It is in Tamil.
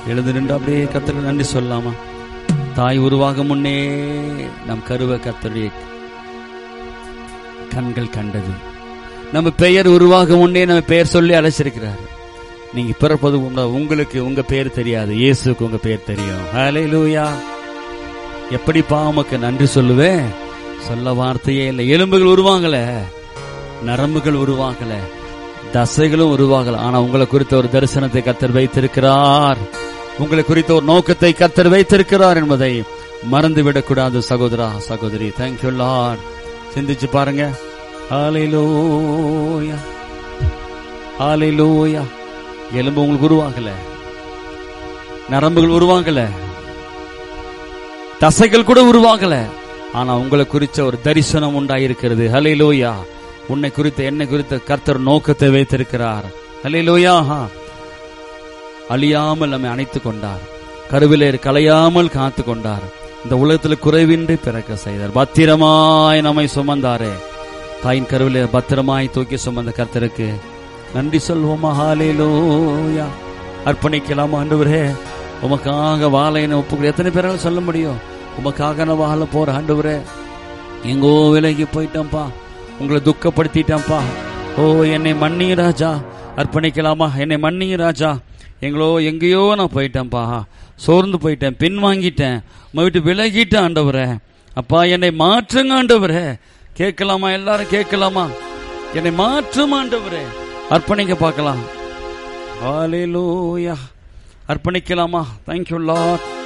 எழுந்து நின்று அப்படியே கத்தருக்கு நன்றி சொல்லலாமா தாய் உருவாக முன்னே நம் கருவ கத்தருடைய கண்கள் கண்டது நம்ம பெயர் உருவாக முன்னே நம்ம பெயர் சொல்லி அழைச்சிருக்கிறார் நீங்க பிறப்பது உண்மை. உங்களுக்கு உங்க பேர் தெரியாது இயேசுக்கு உங்க பேர் தெரியும் ஹalleluya எப்படி பாவமக்கு நன்றி சொல்லுவேன் சொல்ல வார்த்தையே இல்லை எலும்புகள் உருவாகல நரம்புகள் உருவாகல தசைகளும் உருவாகல ஆனா உங்களை குறித்த ஒரு தரிசனத்தை கத்தர் வைத்திருக்கிறார் உங்களை குறித்த ஒரு நோக்கத்தை கத்தர் வைத்திருக்கிறார் என்பதை மறந்து விடக்கூடாது சகோதரா சகோதரி தேங்க்யூ லார்ட் சிந்திச்சு பாருங்க ஹalleluya ஹalleluya எலும்பு உங்களுக்கு உருவாகல நரம்புகள் உருவாகல தசைகள் கூட உருவாகல ஆனா உங்களை குறிச்ச ஒரு தரிசனம் உண்டாயிருக்கிறது ஹalleluya உன்னை குறித்த என்னை குறித்த கர்த்தர் நோக்கத்தை வைத்திருக்கிறார் ஹalleluya அழியாமல் நம்மை அணைத்துக் கொண்டார் கருவிலே கலையாமல் காத்து கொண்டார் இந்த உலகத்தில் குறைவின்றி பிறக்க செய்தார் பத்திரமாய் நம்மை சுமந்தாரே தாயின் கருவிலே பத்திரமாய் தூக்கி சுமந்த கர்த்தருக்கு நன்றி சொல்வோமா ஹalleluya அர்ப்பணிக்கலாம் ஆண்டவரே உமக்காக வாழையின ஒப்புக்கு எத்தனை பேரால சொல்ல முடியும் உமக்காக நான் வாழ போற ஆண்டவரே எங்கோ விலகி போயிட்டேன்ப்பா உங்களை துக்கப்படுத்திட்டேன்ப்பா ஓ என்னை மன்னிங்க ராஜா அர்ப்பணிக்கலாமா என்னை மன்னிங்க ராஜா எங்களோ எங்கேயோ நான் போயிட்டேன்ப்பா சோர்ந்து போயிட்டேன் பின் வாங்கிட்டேன் உங்க விட்டு விலகிட்டேன் ஆண்டவரே அப்பா என்னை மாற்றுங்க ஆண்டவரே கேட்கலாமா எல்லாரும் கேட்கலாமா என்னை மாற்றும் ஆண்டவரே அர்ப்பணிக்க பார்க்கலாம் ஹalleluya அர்ப்பணிக்கலாமா தேங்க்யூ லார்ட்